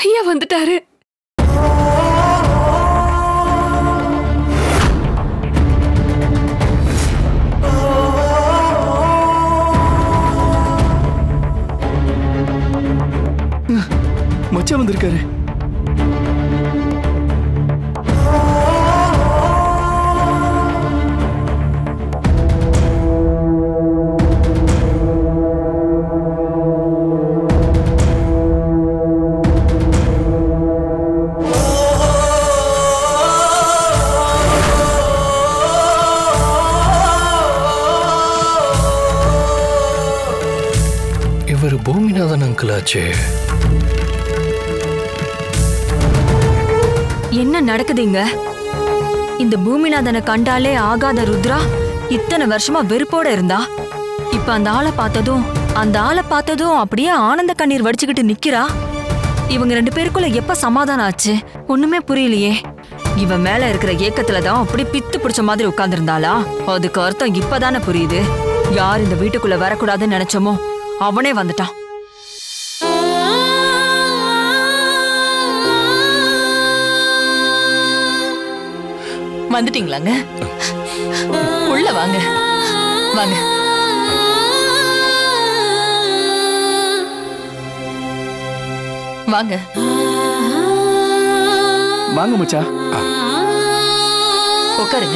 ஐயா வந்துட்டாரு மச்சான் வந்திருக்காரு இவர் பூமிநாதன் அங்கிள் ஆச்சே என்ன நடக்குதுங்க இந்த பூமிநாதனை கண்டாலே ஆகாத ருத்ரா இத்தனை வருஷமா வெறுப்போட இருந்தா இப்ப அந்த ஆளை பார்த்ததும் அந்த ஆளை பார்த்ததும் அப்படியே ஆனந்த கண்ணீர் வடிச்சுக்கிட்டு நிக்கிறா இவங்க ரெண்டு பேருக்குள்ள எப்ப சமாதானம் ஆச்சு ஒண்ணுமே புரியலையே இவன் மேல இருக்கிற ஏக்கத்துல தான் அப்படி பித்து பிடிச்ச மாதிரி உட்கார்ந்திருந்தாளா அதுக்கு அர்த்தம் இப்பதானே புரியுது யார் இந்த வீட்டுக்குள்ள வரக்கூடாதுன்னு நினைச்சோமோ அவனே வந்துட்டான் வந்துட்டீங்களாங்க உள்ள வாங்க வாங்க வாங்க வாங்க மச்சான் உட்காருங்க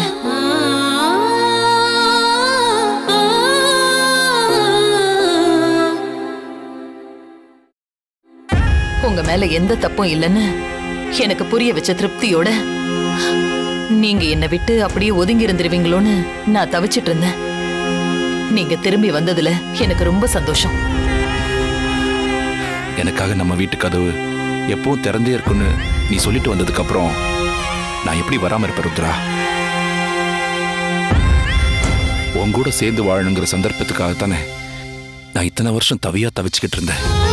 உங்க மேல எந்த தப்பும் இல்லைன்னு எனக்கு புரிய வச்ச திருப்தியோட நீங்க என்னை விட்டு அப்படியே ஒதுங்கி இருந்துருவீங்களோன்னு நான் தவிச்சிட்டு இருந்தேன் நீங்க திரும்பி வந்ததுல எனக்கு ரொம்ப சந்தோஷம் எனக்காக நம்ம வீட்டு கதவு எப்பவும் திறந்தே இருக்குன்னு நீ சொல்லிட்டு வந்ததுக்கு அப்புறம் நான் எப்படி வராம இருப்பேன் ருத்ரா உன் கூட சேர்ந்து வாழணுங்கிற சந்தர்ப்பத்துக்காகத்தானே நான் இத்தனை வருஷம் தவியா தவிச்சுக்கிட்டு இருந்தேன்